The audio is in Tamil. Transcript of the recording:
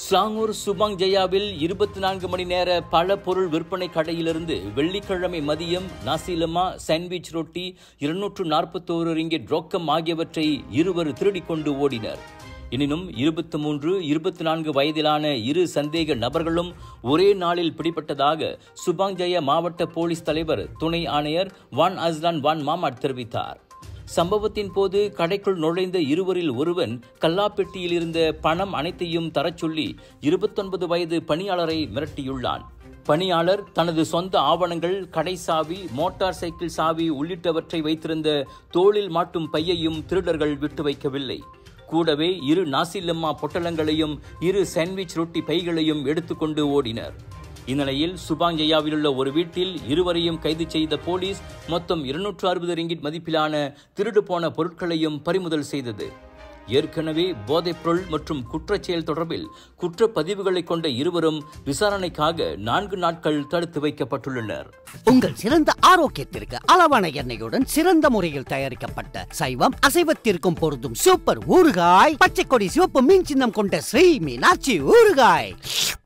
ஸ்லாங்கூர் சுபாங் ஜெயாவில் இருபத்தி நான்கு மணி நேர பல பொருள் விற்பனை கடையிலிருந்து வெள்ளிக்கிழமை மதியம் நாசிலமா சாண்ட்விச் ரொட்டி இருநூற்று நாற்பத்தோரு ரிங்கெட் ரொக்கம் ஆகியவற்றை இருவர் திருடிக் கொண்டு ஓடினர் எனினும் இருபத்தி மூன்று இருபத்தி நான்கு வயதிலான இரு சந்தேக நபர்களும் ஒரே நாளில் பிடிபட்டதாக சுபாங் ஜெயா மாவட்ட போலீஸ் தலைவர் துணை ஆணையர் வான் அஸ்லான் வான் மாமாட் தெரிவித்தார் சம்பவத்தின் போது கடைக்குள் நுழைந்த இருவரில் ஒருவன் கல்லாப்பெட்டியில் இருந்த பணம் அனைத்தையும் தரச் சொல்லி இருபத்தொன்பது வயது பணியாளரை மிரட்டியுள்ளான் பணியாளர் தனது சொந்த ஆவணங்கள் கடை சாவி மோட்டார் சைக்கிள் சாவி உள்ளிட்டவற்றை வைத்திருந்த தோளில் மாட்டும் பையையும் திருடர்கள் விட்டு வைக்கவில்லை கூடவே இரு நாசிலம்மா பொட்டலங்களையும் இரு சாண்ட்விச் ரொட்டி பைகளையும் எடுத்துக்கொண்டு ஓடினர் இந்நிலையில் சுபாங்கய்யாவில் உள்ள ஒரு வீட்டில் இருவரையும் கைது செய்த போலீஸ் மொத்தம் இருநூற்று அறுபது ரிங்கிட் மதிப்பிலான திருடு போன பொருட்களையும் பறிமுதல் செய்தது ஏற்கனவே போதைப்பொருள் மற்றும் குற்றச்செயல் தொடர்பில் குற்றப்பதிவுகளை கொண்ட இருவரும் விசாரணைக்காக நான்கு நாட்கள் தடுத்து வைக்கப்பட்டுள்ளனர் உங்கள் சிறந்த ஆரோக்கியத்திற்கு அளவான எண்ணெயுடன் சிறந்த முறையில் தயாரிக்கப்பட்ட சைவம் அசைவத்திற்கும் பொருந்தும் சூப்பர் ஊறுகாய் பச்சை கொடி சிவப்பு மீன் சின்னம் கொண்ட ஸ்ரீ மீனாட்சி ஊறுகாய்